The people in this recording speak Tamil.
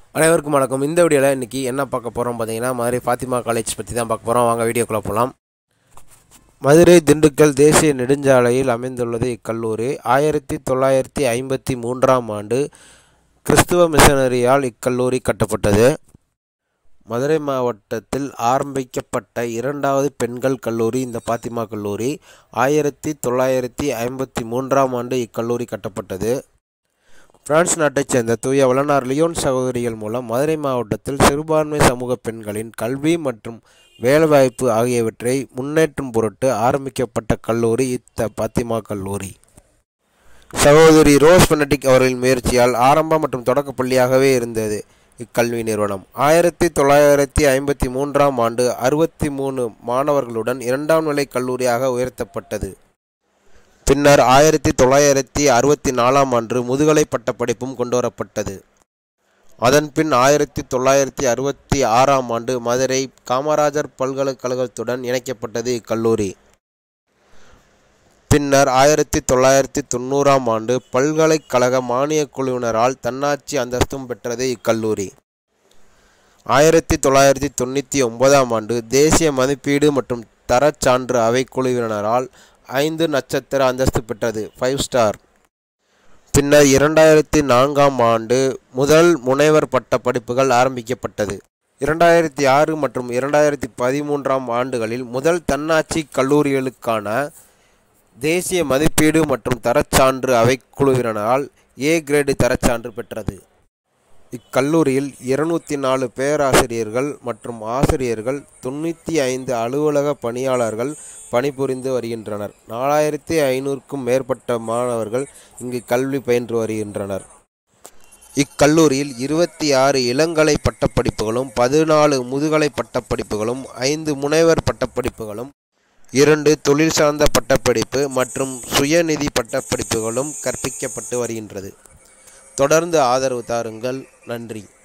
அனைவருக்கும் வணக்கம் இந்த வீடியோவில் இன்றைக்கி என்ன பார்க்க போகிறோம் பார்த்தீங்கன்னா மதுரை ஃபாத்திமா காலேஜ் பற்றி தான் பார்க்க போகிறோம் வாங்க வீடியோக்குள்ளே போகலாம் மதுரை திண்டுக்கல் தேசிய நெடுஞ்சாலையில் அமைந்துள்ளது இக்கல்லூரி ஆயிரத்தி தொள்ளாயிரத்தி ஐம்பத்தி மூன்றாம் ஆண்டு கிறிஸ்துவ மிஷனரியால் இக்கல்லூரி கட்டப்பட்டது மதுரை மாவட்டத்தில் ஆரம்பிக்கப்பட்ட இரண்டாவது பெண்கள் கல்லூரி இந்த பாத்திமா கல்லூரி ஆயிரத்தி தொள்ளாயிரத்தி ஐம்பத்தி மூன்றாம் ஆண்டு இக்கல்லூரி கட்டப்பட்டது பிரான்ஸ் நாட்டைச் சேர்ந்த தூய வளனார் லியோன் சகோதரிகள் மூலம் மதுரை மாவட்டத்தில் சிறுபான்மை சமூக பெண்களின் கல்வி மற்றும் வேலைவாய்ப்பு ஆகியவற்றை முன்னேற்றும் பொருட்டு ஆரம்பிக்கப்பட்ட கல்லூரி இத்த பாத்திமா கல்லூரி சகோதரி ரோஸ் பெனடிக் அவர்களின் முயற்சியால் ஆரம்ப மற்றும் தொடக்க பள்ளியாகவே இருந்தது இக்கல்வி நிறுவனம் ஆயிரத்தி தொள்ளாயிரத்தி ஐம்பத்தி மூன்றாம் ஆண்டு அறுபத்தி மூணு மாணவர்களுடன் இரண்டாம் நிலை கல்லூரியாக உயர்த்தப்பட்டது பின்னர் ஆயிரத்தி தொள்ளாயிரத்தி அறுபத்தி நாலாம் ஆண்டு முதுகலை பட்டப்படிப்பும் கொண்டுவரப்பட்டது அதன்பின் ஆயிரத்தி தொள்ளாயிரத்தி அறுபத்தி ஆறாம் ஆண்டு மதுரை காமராஜர் பல்கலைக்கழகத்துடன் இணைக்கப்பட்டது இக்கல்லூரி பின்னர் ஆயிரத்தி தொள்ளாயிரத்தி தொண்ணூறாம் ஆண்டு பல்கலைக்கழக மானியக் குழுவினரால் தன்னாட்சி அந்தஸ்தும் பெற்றது இக்கல்லூரி ஆயிரத்தி தொள்ளாயிரத்தி தொண்ணூற்றி ஒன்பதாம் ஆண்டு தேசிய மதிப்பீடு மற்றும் தரச்சான்று அவைக்குழுவினரால் ஐந்து நட்சத்திர அந்தஸ்து பெற்றது ஃபைவ் ஸ்டார் பின்னர் இரண்டாயிரத்தி நான்காம் ஆண்டு முதல் முனைவர் பட்ட படிப்புகள் ஆரம்பிக்கப்பட்டது இரண்டாயிரத்தி ஆறு மற்றும் இரண்டாயிரத்தி பதிமூன்றாம் ஆண்டுகளில் முதல் தன்னாட்சி கல்லூரிகளுக்கான தேசிய மதிப்பீடு மற்றும் தரச்சான்று அவைக்குழுவினரால் ஏ கிரேடு தரச்சான்று பெற்றது இக்கல்லூரியில் இருநூற்றி நாலு பேராசிரியர்கள் மற்றும் ஆசிரியர்கள் தொண்ணூற்றி ஐந்து அலுவலக பணியாளர்கள் பணிபுரிந்து வருகின்றனர் நாலாயிரத்தி ஐநூறுக்கும் மேற்பட்ட மாணவர்கள் இங்கு கல்வி பயின்று வருகின்றனர் இக்கல்லூரியில் இருபத்தி ஆறு இளங்கலை பட்டப்படிப்புகளும் பதினாலு முதுகலை பட்டப்படிப்புகளும் ஐந்து முனைவர் பட்டப்படிப்புகளும் இரண்டு தொழில் சார்ந்த பட்டப்படிப்பு மற்றும் சுயநிதி பட்டப்படிப்புகளும் கற்பிக்கப்பட்டு வருகின்றது தொடர்ந்து ஆதரவு தாருங்கள் நன்றி